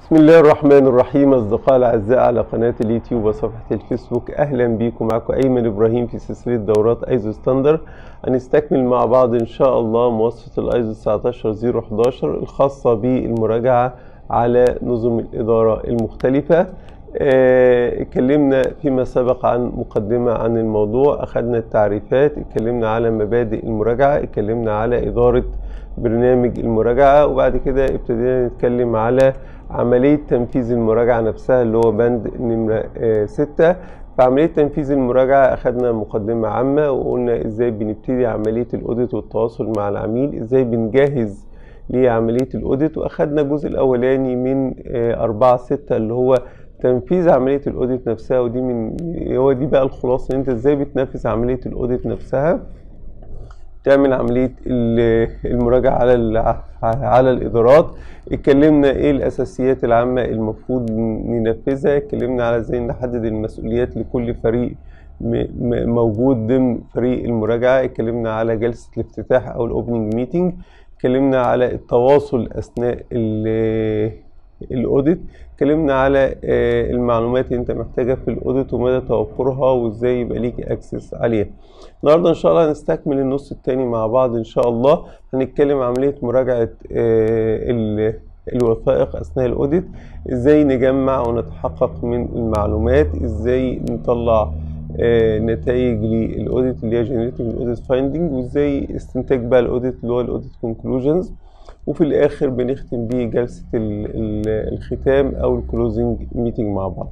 بسم الله الرحمن الرحيم أصدقاء الأعزاء على قناة اليوتيوب وصفحة الفيسبوك أهلا بيكم معكم أيمن إبراهيم في سلسلة دورات أيزو ستاندر هنستكمل مع بعض إن شاء الله مواصفة الأيزو 19011 الخاصة بالمراجعة على نظم الإدارة المختلفة آه، اتكلمنا فيما سبق عن مقدمة عن الموضوع أخذنا التعريفات اتكلمنا على مبادئ المراجعة اتكلمنا على إدارة برنامج المراجعة وبعد كده ابتدينا نتكلم على عملية تنفيذ المراجعة نفسها اللي هو بند نمرة آه، ستة في عملية تنفيذ المراجعة أخذنا مقدمة عامة وقلنا إزاي بنبتدي عملية الأوديت والتواصل مع العميل إزاي بنجهز لعملية الأوديت وأخذنا الجزء الأولاني من آه، أربعة ستة اللي هو تنفيذ عملية الأوديت نفسها ودي من هو دي بقى الخلاصة إن أنت إزاي بتنفذ عملية الأوديت نفسها تعمل عملية ال- المراجعة على ال- على الإدارات اتكلمنا ايه الأساسيات العامة المفروض ننفذها اتكلمنا على ازاي نحدد المسؤوليات لكل فريق م- م- موجود ضمن فريق المراجعة اتكلمنا على جلسة الافتتاح أو الأوبننج ميتنج اتكلمنا على التواصل أثناء ال- الاوديت اتكلمنا على آه، المعلومات اللي انت محتاجها في الاوديت ومدى توفرها وازاي يبقى ليك اكسس عليها النهارده ان شاء الله هنستكمل النص التاني مع بعض ان شاء الله هنتكلم عمليه مراجعه آه، ال- الوثائق اثناء الاوديت ازاي نجمع ونتحقق من المعلومات ازاي نطلع آه، نتائج للاوديت اللي هي جنريتنج الاوديت فايندنج وازاي استنتاج بقى الاوديت اللي هو الاوديت كونكلوجنز وفي الاخر بنختم بيه جلسه ال- ال- الختام او الكلوزنج ميتنج مع بعض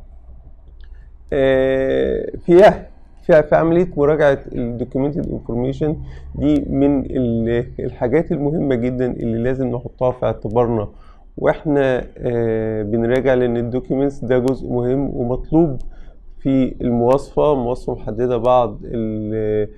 آه، فيها في في عمليه مراجعه الدوكيومنتد انفورميشن دي من ال- الحاجات المهمه جدا اللي لازم نحطها في اعتبارنا واحنا آه، بنراجع لان الدوكيومنتس ده جزء مهم ومطلوب في المواصفه مواصفه محدده بعض ال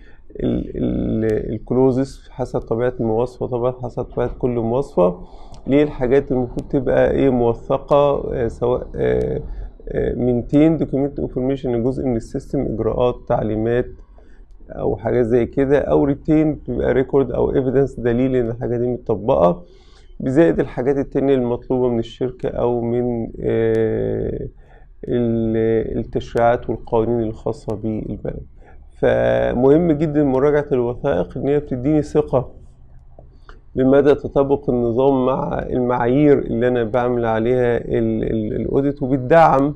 الكلوزز حسب طبيعه المواصفه طبعا حسب طبيعه كل مواصفه ليه الحاجات المفروض تبقى ايه موثقه آه، سواء آه، منتين دوكيومنت انفورميشن جزء من السيستم اجراءات تعليمات او حاجات زي كده او ريتين بيبقى ريكورد او ايفيدنس دليل ان الحاجه دي متطبقه بزائد الحاجات التانية المطلوبة من الشركة أو من آه، ال- التشريعات والقوانين الخاصة بالبلد فمهم جدا مراجعة الوثائق إن هي بتديني ثقة بمدى تطابق النظام مع المعايير اللي أنا بعمل عليها ال- ال- الأوديت وبتدعم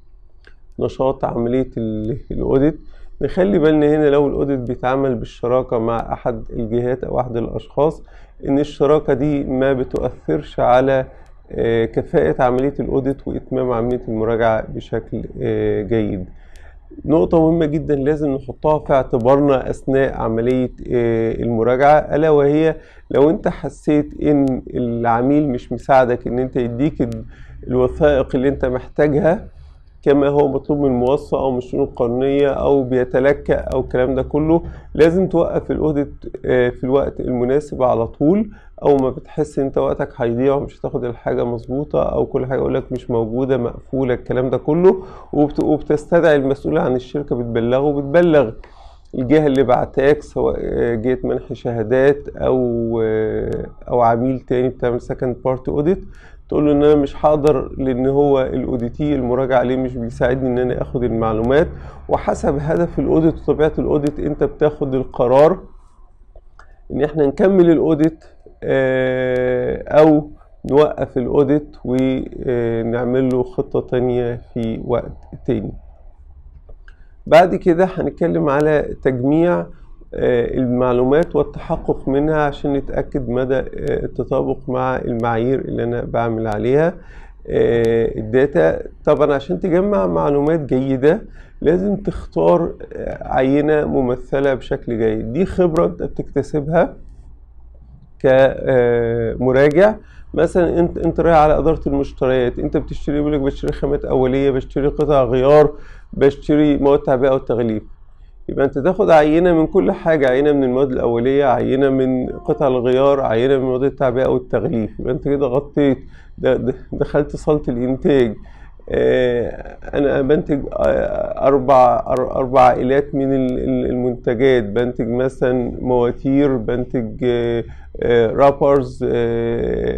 نشاط عملية ال- الأوديت نخلي بالنا هنا لو الأوديت بيتعمل بالشراكة مع أحد الجهات أو أحد الأشخاص إن الشراكة دي ما بتؤثرش على آه، كفاءة عملية الأوديت وإتمام عملية المراجعة بشكل آه، جيد نقطة مهمة جدا لازم نحطها في اعتبارنا أثناء عملية آه، المراجعة ألا وهي لو أنت حسيت إن العميل مش مساعدك إن أنت يديك ال- الوثائق اللي أنت محتاجها كما هو مطلوب من الموظف او من الشؤون القانونيه او بيتلكأ او الكلام ده كله لازم توقف الاوديت آه، في الوقت المناسب على طول او ما بتحس ان انت وقتك هيضيع ومش هتاخد الحاجه مظبوطه او كل حاجه يقولك مش موجوده مقفوله الكلام ده كله وبت- وبتستدعي المسؤول عن الشركه بتبلغه وبتبلغ الجهة اللي بعتاك سواء آه، جهة منح شهادات أو آه، أو عميل تاني بتعمل سكند بارتي اوديت تقول له ان انا مش هقدر لان هو الاوديتي المراجع عليه مش بيساعدني ان انا اخد المعلومات وحسب هدف الاوديت وطبيعه الاوديت انت بتاخد القرار ان احنا نكمل الاوديت آه، او نوقف الاوديت ونعمل له خطه تانية في وقت تاني بعد كده هنتكلم على تجميع آه، المعلومات والتحقق منها عشان نتأكد مدى آه، التطابق مع المعايير اللي أنا بعمل عليها آه، الداتا طبعا عشان تجمع معلومات جيدة لازم تختار آه، عينة ممثلة بشكل جيد دي خبرة أنت بتكتسبها كمراجع مثلا انت انت رايح على اداره المشتريات انت بتشتري بيقول لك بشتري خامات اوليه بشتري قطع غيار بشتري مواد تعبئه وتغليف يبقى انت تاخد عينه من كل حاجه عينه من المواد الاوليه عينه من قطع الغيار عينه من مواد التعبئه والتغليف يبقى انت كده غطيت ده ده- دخلت صاله الانتاج آه، انا بنتج آه، اربع أر- اربع عائلات من ال- ال- المنتجات بنتج مثلا مواتير بنتج آه، آه، رابرز آه،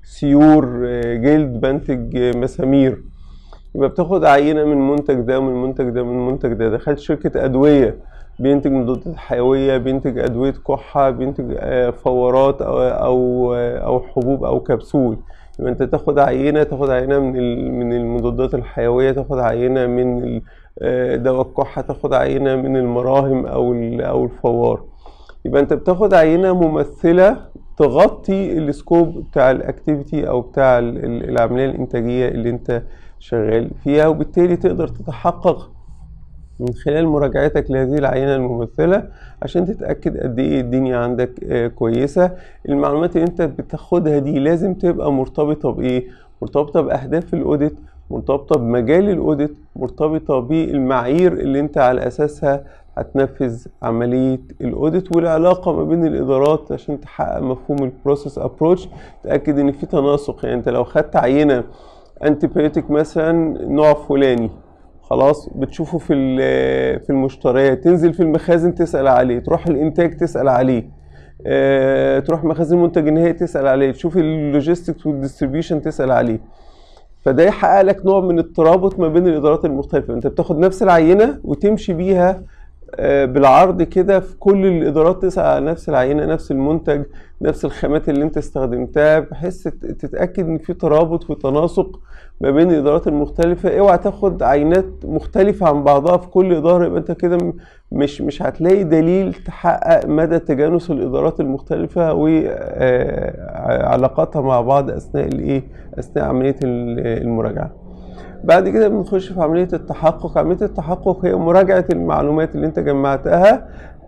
سيور آه، جلد بنتج آه، مسامير يبقى بتاخد عينة من المنتج ده ومن المنتج ده ومن المنتج ده دخلت شركة أدوية بينتج مضادات حيوية بينتج أدوية كحة بينتج آه، فورات أو أو آه، أو حبوب أو كبسول يبقى أنت تاخد عينة تاخد عينة من ال- من المضادات الحيوية تاخد عينة من ال- آه، دواء الكحة تاخد عينة من المراهم أو ال- أو الفوار يبقى أنت بتاخد عينة ممثلة تغطي السكوب بتاع الاكتيفيتي او بتاع ال- ال- العمليه الانتاجيه اللي انت شغال فيها وبالتالي تقدر تتحقق من خلال مراجعتك لهذه العينة الممثلة عشان تتأكد قد إيه الدنيا عندك آه، كويسة المعلومات اللي أنت بتاخدها دي لازم تبقى مرتبطة بإيه؟ مرتبطة بأهداف الأوديت مرتبطة بمجال الأوديت مرتبطة بالمعايير اللي أنت على أساسها هتنفذ عملية الأوديت والعلاقة ما بين الإدارات عشان تحقق مفهوم البروسيس أبروتش تأكد إن في تناسق يعني أنت لو خدت عينة أنتيبيوتيك مثلا نوع فلاني خلاص بتشوفه في ال- في المشتريات تنزل في المخازن تسأل عليه تروح الانتاج تسأل عليه آه، تروح مخازن المنتج النهائي تسأل عليه تشوف اللوجيستكس والديستريبيوشن تسأل عليه فده يحقق لك نوع من الترابط ما بين الادارات المختلفه انت بتاخد نفس العينه وتمشي بيها آه، بالعرض كده في كل الادارات تسأل على نفس العينه نفس المنتج نفس الخامات اللي انت استخدمتها بحيث تت- تتاكد ان في ترابط وتناسق ما بين الادارات المختلفه اوعى تاخد عينات مختلفه عن بعضها في كل اداره يبقى انت كده م- مش مش هتلاقي دليل تحقق مدى تجانس الادارات المختلفه وعلاقاتها مع بعض اثناء الايه اثناء عمليه ال- المراجعه بعد كده بنخش في عملية التحقق عملية التحقق هي مراجعة المعلومات اللي انت جمعتها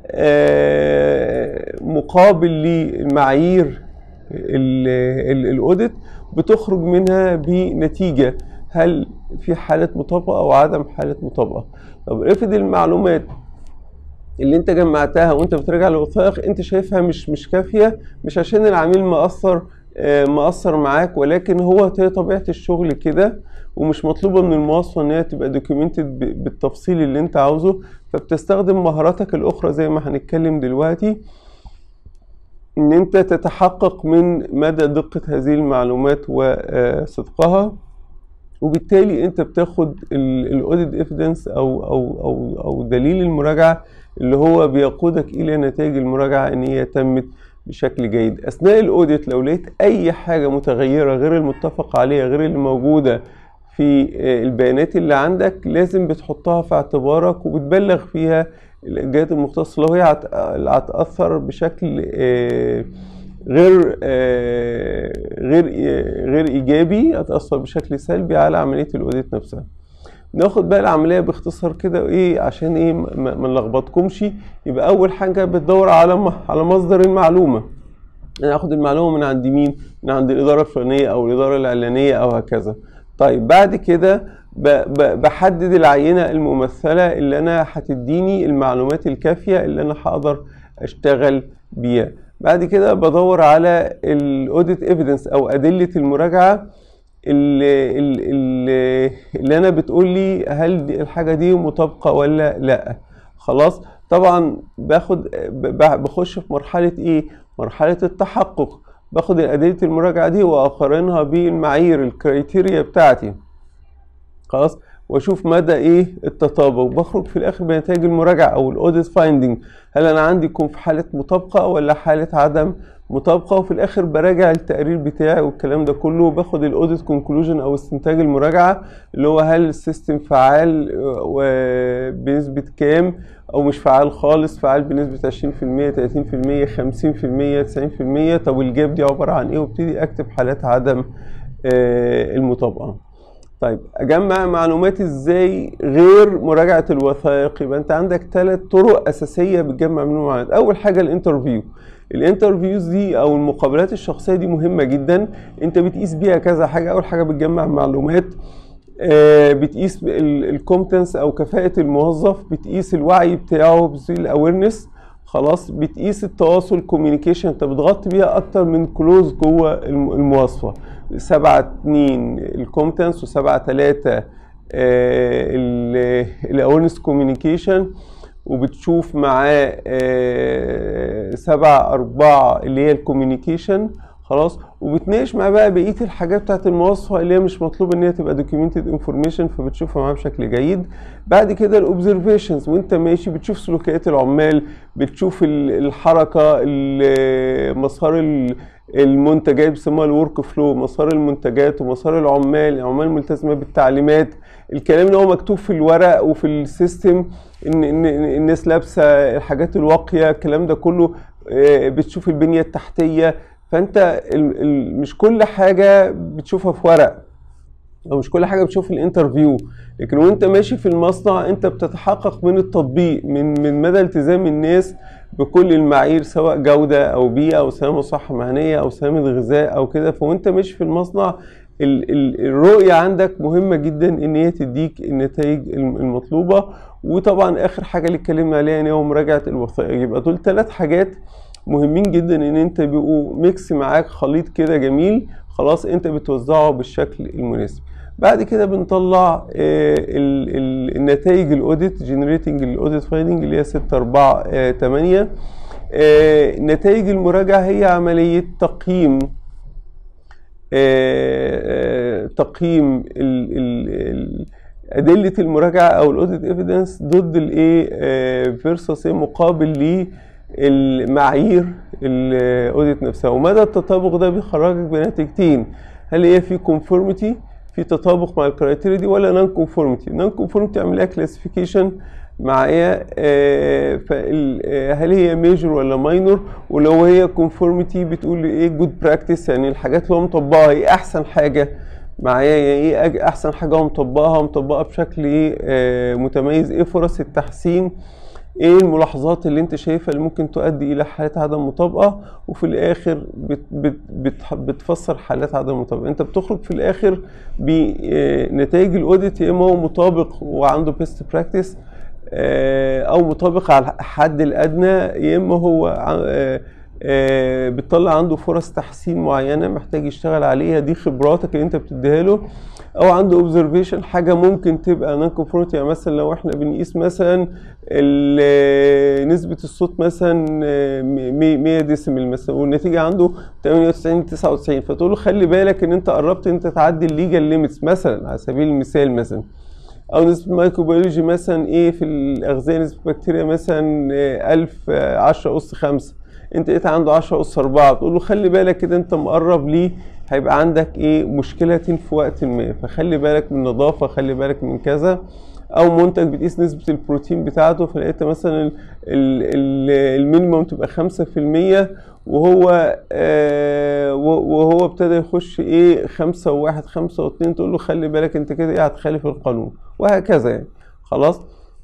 آه، مقابل للمعايير ال- ال- الاوديت بتخرج منها بنتيجة هل في حالة مطابقة او عدم حالة مطابقة طب افرض المعلومات اللي انت جمعتها وانت بتراجع الوثائق انت شايفها مش مش كافيه مش عشان العميل مقصر آه، مقصر معاك ولكن هو هي طبيعه الشغل كده ومش مطلوبه من المواصفه ان هي تبقى دوكيومنتد بالتفصيل اللي انت عاوزه فبتستخدم مهاراتك الاخرى زي ما هنتكلم دلوقتي ان انت تتحقق من مدى دقه هذه المعلومات وصدقها وبالتالي انت بتاخد الاوديت ايفيدنس او او او او دليل المراجعه اللي هو بيقودك الى نتائج المراجعه ان هي تمت بشكل جيد اثناء الاوديت لو لقيت اي حاجه متغيره غير المتفق عليها غير اللي موجوده في آه، البيانات اللي عندك لازم بتحطها في اعتبارك وبتبلغ فيها الجهات المختصه لو هي هت- هتاثر بشكل آه، غير آه، غير غير ايجابي هتاثر بشكل سلبي على عمليه الاوديت نفسها ناخد بقى العمليه باختصار كده ايه عشان ايه ما ما نلخبطكمش يبقى اول حاجه بتدور على م- على مصدر المعلومه انا اخد المعلومه من عند مين من عند الاداره الفلانيه او الاداره الاعلانيه او هكذا طيب بعد كده ب- ب- بحدد العينه الممثله اللي انا هتديني المعلومات الكافيه اللي انا هقدر اشتغل بيها بعد كده بدور على الاوديت ايفيدنس او ادله المراجعه اللي, اللي, اللي انا بتقول لي هل دي الحاجه دي مطابقه ولا لا خلاص طبعا باخد ب- بخش في مرحله ايه مرحله التحقق باخد ادله المراجعه دي واقارنها بالمعايير الكريتيريا بتاعتي خلاص واشوف مدى ايه التطابق بخرج في الاخر بنتائج المراجعه او الاوديت فايندنج هل انا عندي يكون في حاله مطابقه ولا حاله عدم مطابقه وفي الاخر براجع التقرير بتاعي والكلام ده كله باخد الاوديت كونكلوجن او استنتاج المراجعه اللي هو هل السيستم فعال آه، وبنسبه كام او مش فعال خالص فعال بنسبه 20% 30% 50% 90% طب الجاب دي عباره عن ايه وابتدي اكتب حالات عدم آه، المطابقه طيب اجمع معلومات ازاي غير مراجعه الوثائق يبقى انت عندك ثلاث طرق اساسيه بتجمع منهم معلومات اول حاجه الانترفيو الانترفيوز دي او المقابلات الشخصيه دي مهمه جدا انت بتقيس بيها كذا حاجه اول حاجه بتجمع معلومات آه، بتقيس الكومتنس او كفاءه الموظف بتقيس الوعي بتاعه بتقيس الاويرنس خلاص بتقيس التواصل كوميونيكيشن انت بتغطي بيها اكتر من كلوز جوه الم- المواصفه سبعة اتنين الكومتنس وسبعة تلاتة الاويرنس كوميونيكيشن وبتشوف معاه آه، سبعة أربعة اللي هي الكوميونيكيشن خلاص وبتناقش معاه بقى بقيه الحاجات بتاعت المواصفه اللي هي مش مطلوب ان هي تبقى دوكيومنتد انفورميشن فبتشوفها معاه بشكل جيد بعد كده الاوبزرفيشنز وانت ماشي بتشوف سلوكيات العمال بتشوف ال- الحركه ال- مسار ال- المنتجات بيسموها الورك فلو مسار المنتجات ومسار العمال العمال ملتزمه بالتعليمات الكلام اللي هو مكتوب في الورق وفي السيستم ان ان إن الناس لابسه الحاجات الواقيه الكلام ده كله آه، بتشوف البنيه التحتيه فانت ال- ال- مش كل حاجه بتشوفها في ورق او مش كل حاجه بتشوف في الانترفيو لكن وانت ماشي في المصنع انت بتتحقق من التطبيق من من مدى التزام الناس بكل المعايير سواء جوده او بيئه او سلامه وصحه مهنيه او سلامه غذاء او كده فوانت ماشي في المصنع ال- ال- الرؤيه عندك مهمه جدا ان هي تديك النتائج الم- المطلوبه وطبعا اخر حاجه اللي اتكلمنا عليها ان هو مراجعه الوثائق يبقى دول ثلاث حاجات مهمين جدا ان انت بيبقوا ميكس معاك خليط كده جميل خلاص انت بتوزعه بالشكل المناسب بعد كده بنطلع آه، ال- ال- النتائج الاوديت جنريتنج الاوديت فايندنج اللي هي 6 4 8 نتائج المراجعه هي عمليه تقييم آه، آه، تقييم ال- ال- ال- أدلة المراجعة أو الأوديت إيفيدنس ضد الإيه فيرسس مقابل للمعايير الأوديت نفسها ومدى التطابق ده بيخرجك بنتيجتين هل هي في كونفورميتي في تطابق مع الكرايتيريا دي ولا نون كونفورميتي نون كونفورميتي اعمل لها كلاسيفيكيشن معايا آه، فال- آه، هل هي ميجور ولا ماينور ولو هي كونفورميتي بتقول ايه جود براكتس يعني الحاجات اللي هو مطبقها ايه احسن حاجه معايا يعني ايه أج- احسن حاجه هو مطبقها ومطبقها بشكل ايه آه، متميز ايه فرص التحسين ايه الملاحظات اللي انت شايفها اللي ممكن تؤدي الى حالات عدم مطابقه وفي الاخر بت بت بت بتفسر حالات عدم المطابقه انت بتخرج في الاخر بنتائج الاوديت يا اما هو مطابق وعنده بيست براكتس او مطابق على الحد الادنى يا اما هو ع- آه، آه، بتطلع عنده فرص تحسين معينه محتاج يشتغل عليها دي خبراتك اللي انت بتديها له او عنده اوبزرفيشن حاجه ممكن تبقى نون كونفورميتي يعني مثلا لو احنا بنقيس مثلا ال- نسبه الصوت مثلا آه، م- 100 ديسيمل مثلا والنتيجه عنده 98 99 فتقول له خلي بالك ان انت قربت ان انت تعدي الليجال ليميتس مثلا على سبيل المثال مثلا او نسبه الميكروبيولوجي مثلا ايه في الاغذيه نسبه البكتيريا مثلا آه، 1000 آه، 10 اس 5 انت لقيت عنده 10 اس 4 تقول له خلي بالك كده انت مقرب ليه هيبقى عندك ايه مشكله في وقت ما فخلي بالك من النظافه خلي بالك من كذا او منتج بتقيس نسبه البروتين بتاعته فلقيت مثلا ال- ال- ال- المينيموم تبقى 5% وهو آه و- وهو ابتدى يخش ايه خمسة وواحد خمسة واتنين تقول له خلي بالك انت كده ايه هتخالف القانون وهكذا يعني خلاص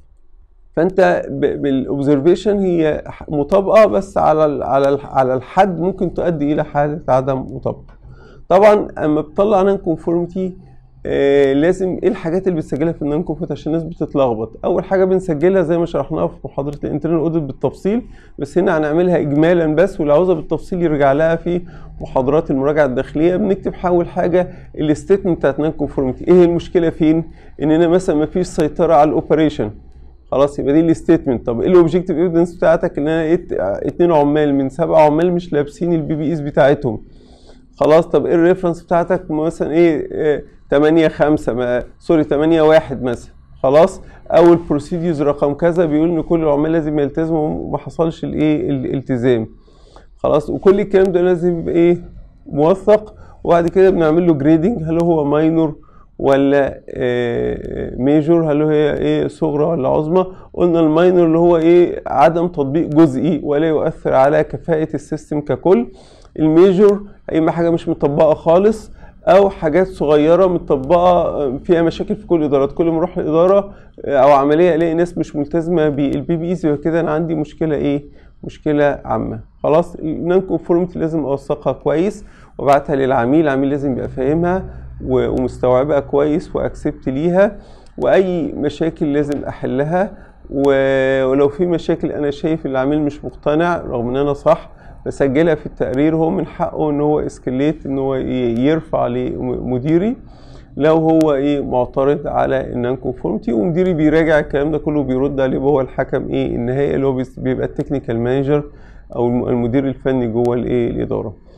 فانت بالاوبزرفيشن هي ح- مطابقه بس على ال على ال على الحد ممكن تؤدي الى حاله عدم مطابقه طبعا اما بتطلع نون كونفورميتي آه لازم ايه الحاجات اللي بتسجلها في النون كونفورميتي عشان الناس بتتلخبط اول حاجه بنسجلها زي ما شرحناها في محاضره الانترنال اوديت بالتفصيل بس هنا هنعملها اجمالا بس واللي عاوزها بالتفصيل يرجع لها في محاضرات المراجعه الداخليه بنكتب اول حاجه الستيتمنت بتاعت نون كونفورميتي ايه المشكله فين اننا مثلا ما فيش سيطره على الاوبريشن خلاص يبقى دي الستيتمنت طب ايه الاوبجكتيف ايفيدنس بتاعتك ان انا لقيت اتنين عمال من سبع عمال مش لابسين البي بي ايز بتاعتهم خلاص طب ايه الريفرنس بتاعتك مثلا ايه, إيه 8 5 ما سوري 8 1 مثلا خلاص او البروسيديوز رقم كذا بيقول ان كل العمال لازم يلتزموا وما حصلش الايه الالتزام خلاص وكل الكلام ده لازم يبقى ايه موثق وبعد كده بنعمل له جريدنج هل هو ماينور ولا ميجور هل هي ايه صغرى ولا عظمى قلنا الماينور اللي هو ايه عدم تطبيق جزئي ولا يؤثر على كفاءة السيستم ككل الميجور اي حاجة مش مطبقة خالص او حاجات صغيرة مطبقة فيها مشاكل في كل الادارات كل ما اروح الادارة او عملية الاقي ناس مش ملتزمة بالبي بي ايز كده انا عندي مشكلة ايه مشكلة عامة خلاص النون كونفورمتي لازم اوثقها كويس وابعتها للعميل العميل لازم يبقى فاهمها ومستوعبها كويس واكسبت ليها واي مشاكل لازم احلها ولو في مشاكل انا شايف العميل مش مقتنع رغم ان انا صح بسجلها في التقرير هو من حقه ان هو اسكليت ان هو يرفع لمديري لو هو ايه معترض على النون كونفورمتي ومديري بيراجع الكلام ده كله بيرد عليه وهو الحكم ايه النهائي اللي هو بيبقى التكنيكال مانجر او المدير الفني جوه الايه الاداره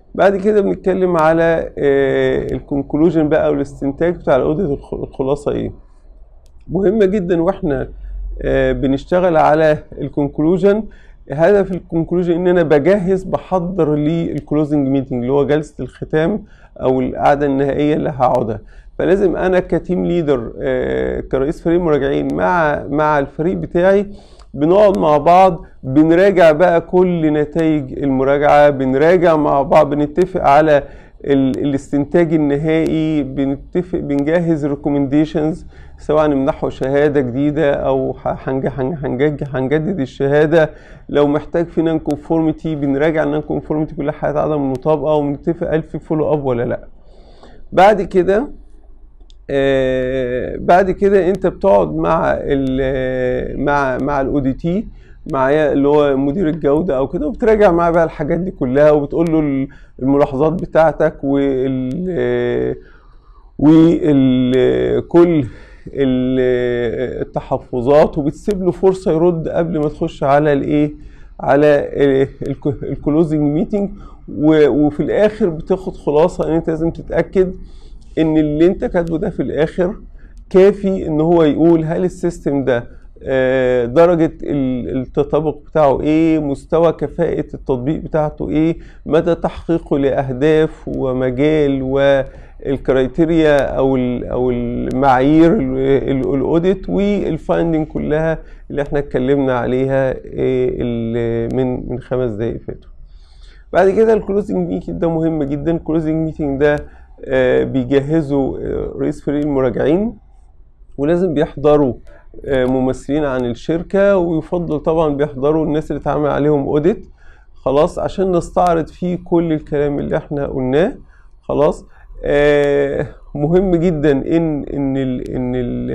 بعد كده بنتكلم على الكونكلوجن بقى والاستنتاج بتاع الاوديت الخلاصه ايه مهمه جدا واحنا آه، بنشتغل على الكونكلوجن هدف الكونكلوجن ان انا بجهز بحضر للكلوزنج ميتنج اللي هو جلسه الختام او القعده النهائيه اللي هقعدها فلازم انا كتيم ليدر آه، كرئيس فريق مراجعين مع مع الفريق بتاعي بنقعد مع بعض بنراجع بقى كل نتائج المراجعه بنراجع مع بعض بنتفق على ال- الاستنتاج النهائي بنتفق بنجهز ريكومنديشنز سواء نمنحه شهادة جديدة أو ح- هنج- هنج- هنج- هنجدد الشهادة لو محتاج في نون كونفورميتي بنراجع النون كونفورميتي كلها حالات عدم المطابقة ونتفق هل في فولو أب ولا لأ بعد كده آه بعد كده انت بتقعد مع ال مع مع الاو دي تي معايا اللي هو مدير الجوده او كده وبتراجع معاه بقى الحاجات دي كلها وبتقول له ال- الملاحظات بتاعتك وال وكل التحفظات وبتسيب له فرصه يرد قبل ما تخش على الايه على الكلوزنج ميتنج وفي الاخر بتاخد خلاصه ان انت لازم تتاكد ان اللي انت كاتبه ده في الاخر كافي ان هو يقول هل السيستم ده آه، درجة ال- التطابق بتاعه ايه مستوى كفاءة التطبيق بتاعته ايه مدى تحقيقه لأهداف ومجال والكرايتيريا او ال- او المعايير ال- ال- الاوديت والفايندنج كلها اللي احنا اتكلمنا عليها إيه ال- من من خمس دقايق فاتوا بعد كده الكلوزنج ميتنج ده مهم جدا الكلوزنج ميتنج ده آه، بيجهزه آه، رئيس فريق المراجعين ولازم بيحضروا آه، ممثلين عن الشركة ويفضل طبعا بيحضروا الناس اللي اتعمل عليهم اوديت خلاص عشان نستعرض فيه كل الكلام اللي احنا قلناه خلاص آه مهم جدا ان ان ال ان ال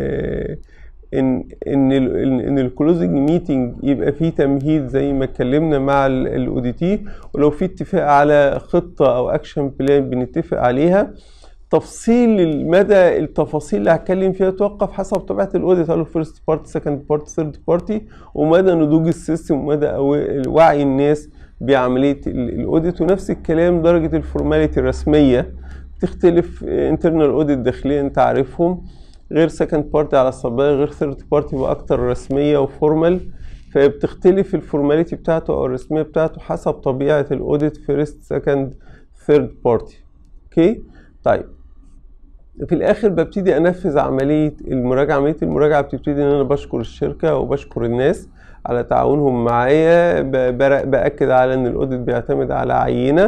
ان ان ال ان الكلوزنج ميتنج يبقى فيه تمهيد زي ما اتكلمنا مع الاو دي تي ولو في اتفاق على خطه او اكشن بلان بنتفق عليها تفصيل المدى التفاصيل اللي هتكلم فيها توقف حسب طبيعه الاوديت هل فيرست بارتي سكند بارتي ثيرد بارتي ومدى نضوج السيستم ومدى أو- وعي الناس بعمليه ال- الاوديت ونفس الكلام درجه الفورماليتي الرسميه بتختلف انترنال اوديت داخليا انت عارفهم غير سكند بارتي على الصبايا غير ثيرد بارتي باكتر رسميه وفورمال فبتختلف الفورماليتي بتاعته او الرسميه بتاعته حسب طبيعه الاوديت فيرست سكند ثيرد بارتي اوكي طيب في الاخر ببتدي انفذ عمليه المراجعه عمليه المراجعه بتبتدي ان انا بشكر الشركه وبشكر الناس على تعاونهم معايا ب- بر- باكد على ان الاوديت بيعتمد على عينه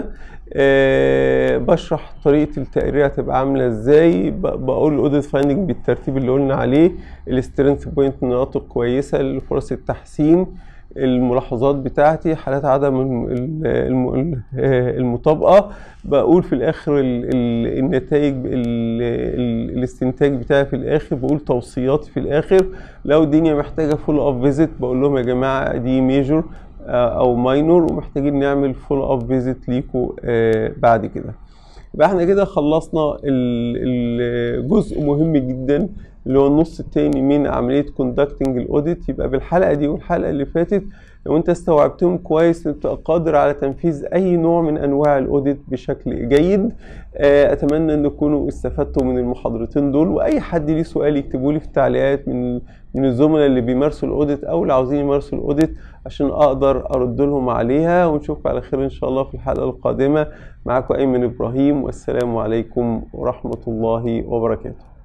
أه بشرح طريقه التقرير هتبقى عامله ازاي ب- بقول الاوديت فايندنج بالترتيب اللي قلنا عليه السترينث بوينت النقاط الكويسه فرص التحسين الملاحظات بتاعتي حالات عدم الم- ال- الم- ال- آه، المطابقه بقول في الاخر ال- ال- النتائج ال- ال- الاستنتاج بتاعي في الاخر بقول توصياتي في الاخر لو الدنيا محتاجه فول اب فيزيت بقول لهم يا جماعه دي ميجور او ماينور ومحتاجين نعمل فول اب فيزيت ليكوا آه، بعد كده يبقى احنا كده خلصنا ال- الجزء مهم جدا اللي هو النص التاني من عملية كوندكتنج الاوديت يبقى بالحلقة دي والحلقة اللي فاتت لو انت استوعبتهم كويس انت قادر على تنفيذ اي نوع من انواع الاوديت بشكل جيد آه، اتمنى ان تكونوا استفدتوا من المحاضرتين دول واي حد ليه سؤال يكتبوا لي في التعليقات من من الزملاء اللي بيمارسوا الاوديت او اللي عاوزين يمارسوا الاوديت عشان اقدر ارد لهم عليها ونشوفكم على خير ان شاء الله في الحلقة القادمة معكم ايمن ابراهيم والسلام عليكم ورحمة الله وبركاته